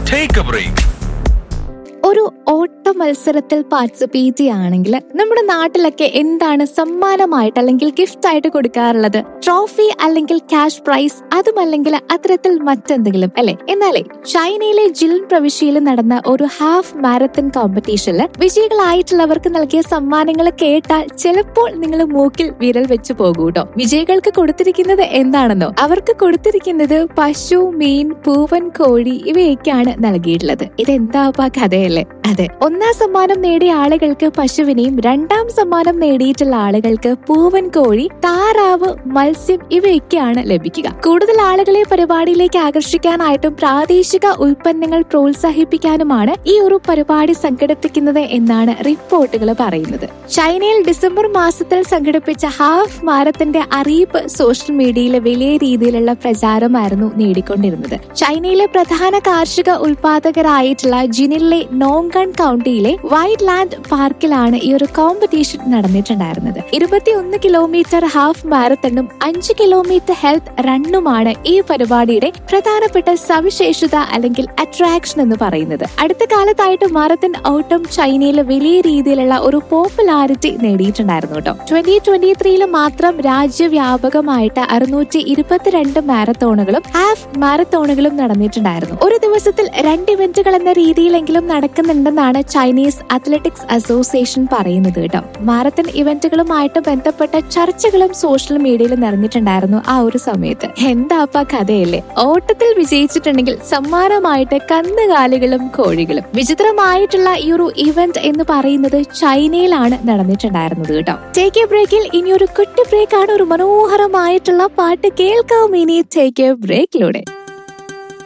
take A break ഒരു ഓട്ട മത്സരത്തിൽ പാർട്ടിസിപ്പേറ്റ് ചെയ്യുകയാണെങ്കിൽ നമ്മുടെ നാട്ടിലൊക്കെ എന്താണ് സമ്മാനമായിട്ട് അല്ലെങ്കിൽ ഗിഫ്റ്റ് ആയിട്ട് കൊടുക്കാറുള്ളത് ട്രോഫി അല്ലെങ്കിൽ ക്യാഷ് പ്രൈസ് അതുമല്ലെങ്കിൽ അത്തരത്തിൽ മറ്റെന്തെങ്കിലും അല്ലെ എന്നാലേ ചൈനയിലെ ജിൽൻ പ്രവിശ്യയിൽ നടന്ന ഒരു ഹാഫ് മാരത്തൺ കോമ്പറ്റീഷനിൽ വിജയികളായിട്ടുള്ളവർക്ക് നൽകിയ സമ്മാനങ്ങൾ കേട്ടാൽ ചിലപ്പോൾ നിങ്ങൾ മൂക്കിൽ വിരൽ വെച്ച് പോകൂട്ടോ വിജയികൾക്ക് കൊടുത്തിരിക്കുന്നത് എന്താണെന്നോ അവർക്ക് കൊടുത്തിരിക്കുന്നത് പശു മീൻ പൂവൻ കോഴി ഇവയൊക്കെയാണ് നൽകിയിട്ടുള്ളത് ഇതെന്താ കഥയല്ലേ അതെ ഒന്നാം സമ്മാനം നേടിയ ആളുകൾക്ക് പശുവിനെയും രണ്ടാം സമ്മാനം നേടിയിട്ടുള്ള ആളുകൾക്ക് പൂവൻ കോഴി താറാവ് മത്സ്യം ഇവയൊക്കെയാണ് ലഭിക്കുക കൂടുതൽ ആളുകളെ പരിപാടിയിലേക്ക് ആകർഷിക്കാനായിട്ടും പ്രാദേശിക ഉൽപ്പന്നങ്ങൾ പ്രോത്സാഹിപ്പിക്കാനുമാണ് ഈ ഒരു പരിപാടി സംഘടിപ്പിക്കുന്നത് എന്നാണ് റിപ്പോർട്ടുകൾ പറയുന്നത് ചൈനയിൽ ഡിസംബർ മാസത്തിൽ സംഘടിപ്പിച്ച ഹാഫ് മാരത്തിന്റെ അറിയിപ്പ് സോഷ്യൽ മീഡിയയിൽ വലിയ രീതിയിലുള്ള പ്രചാരമായിരുന്നു നേടിക്കൊണ്ടിരുന്നത് ചൈനയിലെ പ്രധാന കാർഷിക ഉൽപാദകരായിട്ടുള്ള ജിനിലെ നോങ്കൺ കൗണ്ടിയിലെ വൈറ്റ് ലാൻഡ് പാർക്കിലാണ് ഈ ഒരു കോമ്പറ്റീഷൻ നടന്നിട്ടുണ്ടായിരുന്നത് ഇരുപത്തിയൊന്ന് കിലോമീറ്റർ ഹാഫ് മാരത്തണും അഞ്ച് കിലോമീറ്റർ ഹെൽത്ത് റണ്ണുമാണ് ഈ പരിപാടിയുടെ പ്രധാനപ്പെട്ട സവിശേഷത അല്ലെങ്കിൽ അട്രാക്ഷൻ എന്ന് പറയുന്നത് അടുത്ത കാലത്തായിട്ട് മാരത്തൺ ഓട്ടം ചൈനയിൽ വലിയ രീതിയിലുള്ള ഒരു പോപ്പുലാരിറ്റി നേടിയിട്ടുണ്ടായിരുന്നു കേട്ടോ ട്വന്റി ട്വന്റി ത്രീയിൽ മാത്രം രാജ്യവ്യാപകമായിട്ട് അറുന്നൂറ്റി ഇരുപത്തിരണ്ട് മാരത്തോണുകളും ഹാഫ് മാരത്തോണുകളും നടന്നിട്ടുണ്ടായിരുന്നു ഒരു ദിവസത്തിൽ രണ്ട് ഇവന്റുകൾ എന്ന രീതിയിലെങ്കിലും നടക്കുന്നുണ്ടെന്നാണ് ചൈനീസ് അത്ലറ്റിക്സ് അസോസിയേഷൻ പറയുന്നത് കേട്ടോ മാരത്തൺ ഇവന്റുകളുമായിട്ട് ബന്ധപ്പെട്ട ചർച്ചകളും സോഷ്യൽ മീഡിയയിൽ നിറഞ്ഞിട്ടുണ്ടായിരുന്നു ആ ഒരു സമയത്ത് എന്താപ്പ കഥയല്ലേ ഓട്ടത്തിൽ വിജയിച്ചിട്ടുണ്ടെങ്കിൽ സമ്മാനമായിട്ട് കന്നുകാലികളും കോഴികളും വിചിത്രമായിട്ടുള്ള ഈ ഒരു ഇവന്റ് എന്ന് പറയുന്നത് ചൈനയിലാണ് നടന്നിട്ടുണ്ടായിരുന്നത് കേട്ടോ ടേക്ക് എ ബ്രേക്കിൽ ഇനി ഒരു കുട്ടി ബ്രേക്ക് ആണ് ഒരു മനോഹരമായിട്ടുള്ള പാട്ട് കേൾക്കാം ഇനി ടേക്ക് എ ബ്രേക്കിലൂടെ